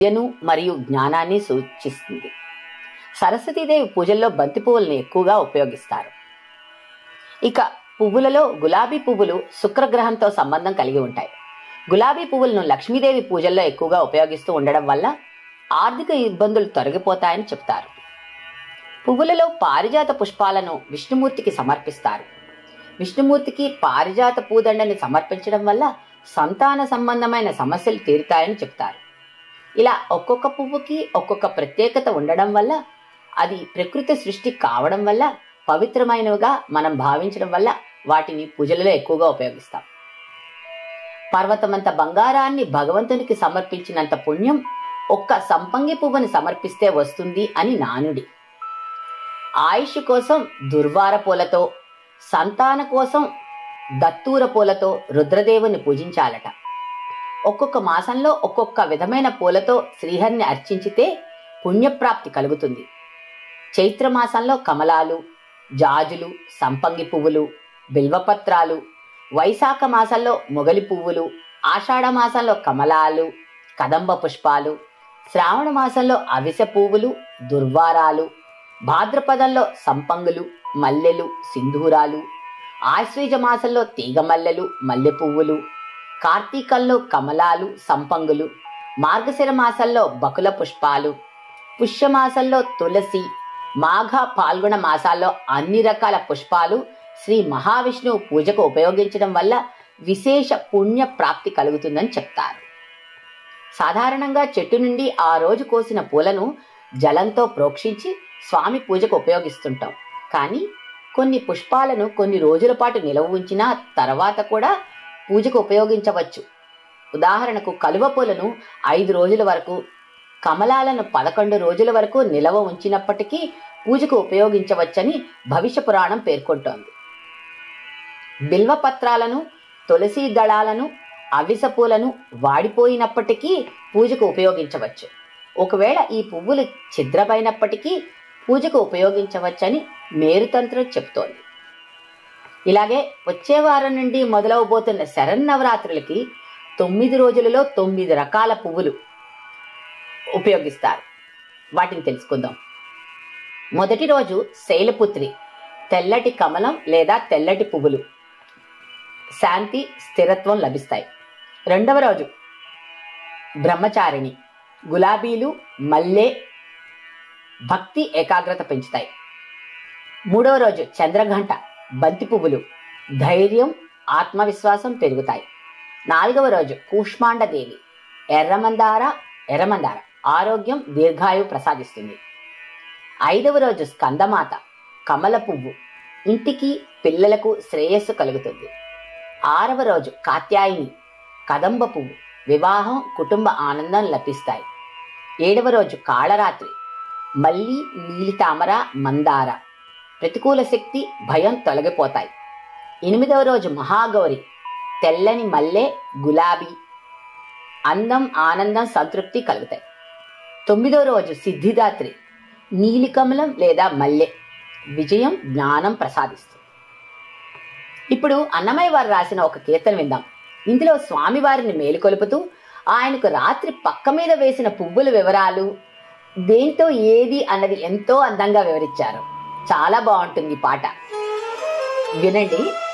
విద్యను మరియు జ్ఞానాన్ని సూచిస్తుంది సరస్వతీదేవి పూజల్లో బంతి పువ్వులను ఎక్కువగా ఉపయోగిస్తారు ఇక పువ్వులలో గులాబీ పువ్వులు శుక్రగ్రహంతో సంబంధం కలిగి ఉంటాయి గులాబీ పువ్వులను లక్ష్మీదేవి పూజల్లో ఎక్కువగా ఉపయోగిస్తూ ఉండడం వల్ల ఆర్థిక ఇబ్బందులు తొలగిపోతాయని చెప్తారు పువ్వులలో పారిజాత పుష్పాలను విష్ణుమూర్తికి సమర్పిస్తారు విష్ణుమూర్తికి పారిజాత పూదండని సమర్పించడం వల్ల సంతాన సంబంధమైన సమస్యలు తీరుతాయని చెప్తారు ఇలా ఒక్కొక్క పువ్వుకి ఒక్కొక్క ప్రత్యేకత ఉండడం వల్ల అది ప్రకృతి సృష్టి కావడం వల్ల పవిత్రమైనవిగా మనం భావించడం వల్ల వాటిని పూజలలో ఎక్కువగా ఉపయోగిస్తాం పర్వతమంత బంగారాన్ని భగవంతునికి సమర్పించినంత పుణ్యం ఒక్క సంపంగి పువ్వుని సమర్పిస్తే వస్తుంది అని నానుడి ఆయుష్ కోసం దుర్వార పూలతో సంతాన కోసం దత్తూర పూలతో రుద్రదేవుని పూజించాలట ఒక్కొక్క మాసంలో ఒక్కొక్క విధమైన పూలతో శ్రీహరిని అర్చించితే పుణ్యప్రాప్తి కలుగుతుంది చైత్ర మాసంలో కమలాలు జాజులు సంపంగి పువ్వులు బిల్వపత్రాలు వైశాఖ మాసంలో మొగలి పువ్వులు ఆషాఢ మాసంలో కమలాలు కదంబ పుష్పాలు శ్రావణ మాసంలో అవిసె పువ్వులు దుర్వారాలు భాద్రపదంలో సంపంగులు మల్లెలు సింధూరాలు ఆశ్వీజ మాసంలో తీగమల్లెలు మల్లె పువ్వులు కార్తీకంలో కమలాలు సంపంగులు మార్గశిర మాసంలో బకుల పుష్పాలు పుష్యమాసంలో తులసి మాఘ పాల్గొన మాసాల్లో అన్ని రకాల పుష్పాలు శ్రీ మహావిష్ణువు పూజకు ఉపయోగించడం వల్ల విశేష పుణ్య ప్రాప్తి కలుగుతుందని చెప్తారు సాధారణంగా చెట్టు నుండి ఆ రోజు కోసిన పూలను జలంతో ప్రోక్షించి స్వామి పూజకు ఉపయోగిస్తుంటాం కానీ కొన్ని పుష్పాలను కొన్ని రోజుల పాటు నిలవ ఉంచిన తర్వాత కూడా పూజకు ఉపయోగించవచ్చు ఉదాహరణకు కలువ పూలను ఐదు రోజుల వరకు కమలాలను పదకొండు రోజుల వరకు నిలవ ఉంచినప్పటికీ పూజకు ఉపయోగించవచ్చని భవిష్య పురాణం పేర్కొంటోంది బిల్వపత్రాలను తులసి దళాలను అవిస పూలను వాడిపోయినప్పటికీ పూజకు ఉపయోగించవచ్చు ఒకవేళ ఈ పువ్వులు ఛిద్రమైనప్పటికీ పూజకు ఉపయోగించవచ్చని మేరుతంత్రం చెప్తోంది ఇలాగే వచ్చే వారం నుండి మొదలవబోతున్న శరన్నవరాత్రులకి తొమ్మిది రోజులలో తొమ్మిది రకాల పువ్వులు ఉపయోగిస్తారు వాటిని తెలుసుకుందాం మొదటి రోజు శైలపుత్రి తెల్లటి కమలం లేదా తెల్లటి పువ్వులు శాంతి స్థిరత్వం లభిస్తాయి రెండవ రోజు బ్రహ్మచారిణి గులాబీలు మల్లె భక్తి ఏకాగ్రత పెంచుతాయి మూడవ రోజు చంద్రఘంట బంతి పువ్వులు ధైర్యం ఆత్మవిశ్వాసం పెరుగుతాయి నాలుగవ రోజు కూష్మాండదేవి ఎర్రమందార ఎర్రమందార ఆరోగ్యం దీర్ఘాయువు ప్రసాదిస్తుంది ఐదవ రోజు స్కందమాత కమల పువ్వు ఇంటికి పిల్లలకు శ్రేయస్సు కలుగుతుంది ఆరవ రోజు కాత్యాయిని కదంబ పువ్వు వివాహం కుటుంబ ఆనందం లభిస్తాయి ఏడవ రోజు కాళరాత్రి మల్లి నీలితామర మందార ప్రతికూల శక్తి భయం తొలగిపోతాయి ఎనిమిదవ రోజు మహాగౌరి తెల్లని మల్లె గులాబీ అందం ఆనందం సంతృప్తి కలుగుతాయి తొమ్మిదవ రోజు సిద్ధిదాత్రి నీలికమలం లేదా మల్లె విజయం జ్ఞానం ప్రసాదిస్తుంది ఇప్పుడు అన్నమయ్య వారు రాసిన ఒక కీర్తన విందాం ఇందులో స్వామివారిని మేలుకొలుపుతూ ఆయనకు రాత్రి పక్క మీద వేసిన పువ్వుల వివరాలు దేంతో ఏది అన్నది ఎంతో అందంగా వివరించారు చాలా బాగుంటుంది ఈ పాట వినండి